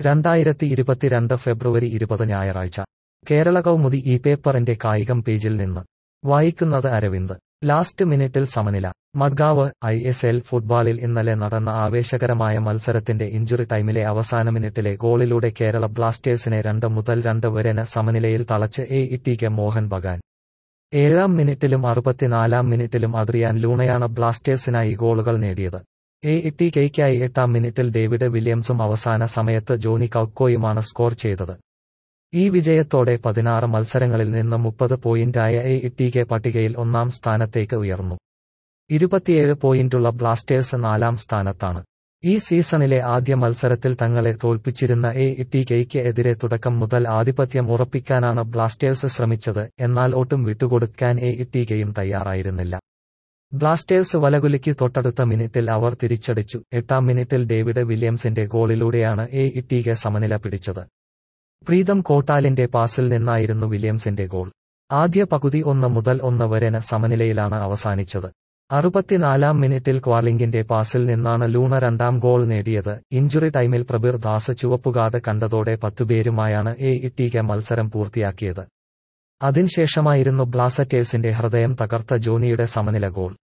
രണ്ടായിരത്തി ഇരുപത്തിരണ്ട് ഫെബ്രുവരി ഇരുപത് ഞായറാഴ്ച കേരള കൗമുദി ഈ പേപ്പറിന്റെ കായികം പേജിൽ നിന്ന് വായിക്കുന്നത് അരവിന്ദ് ലാസ്റ്റ് മിനിറ്റിൽ സമനില മഡ്ഗാവ് ഐ എസ് എൽ ഫുട്ബോളിൽ ഇന്നലെ നടന്ന ആവേശകരമായ മത്സരത്തിന്റെ ഇഞ്ചുറി ടൈമിലെ അവസാന മിനിറ്റിലെ ഗോളിലൂടെ കേരള ബ്ലാസ്റ്റേഴ്സിനെ രണ്ട് മുതൽ രണ്ട് വരെന് സമനിലയിൽ തളച്ച് എ ഇട്ടിക്ക് മോഹൻ ബഗാൻ ഏഴാം മിനിറ്റിലും അറുപത്തിനാലാം മിനിറ്റിലും അഡ്രിയാൻ ലൂണയാണ് ബ്ലാസ്റ്റേഴ്സിനായി ഗോളുകൾ നേടിയത് എ ഇട്ടി കെയ്ക്കായി എട്ടാം മിനിറ്റിൽ ഡേവിഡ് വില്യംസും അവസാന സമയത്ത് ജോണി കൌക്കോയുമാണ് സ്കോർ ചെയ്തത് ഈ വിജയത്തോടെ പതിനാറ് മത്സരങ്ങളിൽ നിന്ന് മുപ്പത് പോയിന്റായ എ ഇട്ടിക്ക് പട്ടികയിൽ ഒന്നാം സ്ഥാനത്തേക്ക് ഉയർന്നു ഇരുപത്തിയേഴ് പോയിന്റുള്ള ബ്ലാസ്റ്റേഴ്സ് നാലാം സ്ഥാനത്താണ് ഈ സീസണിലെ ആദ്യ മത്സരത്തിൽ തങ്ങളെ തോൽപ്പിച്ചിരുന്ന എ ഇട്ടികെയ്ക്ക് എതിരെ തുടക്കം മുതൽ ആധിപത്യം ഉറപ്പിക്കാനാണ് ബ്ലാസ്റ്റേഴ്സ് ശ്രമിച്ചത് എന്നാൽ ഒട്ടും വിട്ടുകൊടുക്കാൻ എ ഇട്ടികെയും തയ്യാറായിരുന്നില്ല ബ്ലാസ്റ്റേഴ്സ് വലകുലിക്ക് തൊട്ടടുത്ത മിനിറ്റിൽ അവർ തിരിച്ചടിച്ചു എട്ടാം മിനിറ്റിൽ ഡേവിഡ് വില്യംസിന്റെ ഗോളിലൂടെയാണ് എ ഇട്ടികെ സമനില പിടിച്ചത് പ്രീതം കോട്ടാലിന്റെ പാസിൽ നിന്നായിരുന്നു വില്യംസിന്റെ ഗോൾ ആദ്യ പകുതി ഒന്ന് മുതൽ ഒന്ന് വരെന് സമനിലയിലാണ് അവസാനിച്ചത് അറുപത്തിനാലാം മിനിറ്റിൽ ക്വാർലിംഗിന്റെ പാസിൽ നിന്നാണ് ലൂണ രണ്ടാം ഗോൾ നേടിയത് ഇഞ്ചുറി ടൈമിൽ പ്രബീർ ദാസ് ചുവപ്പുകാർഡ് കണ്ടതോടെ പത്തുപേരുമായാണ് എ ഇട്ടിക മത്സരം പൂർത്തിയാക്കിയത് അതിനുശേഷമായിരുന്നു ബ്ലാസ്റ്റേഴ്സിന്റെ ഹൃദയം തകർത്ത ജോണിയുടെ സമനില ഗോൾ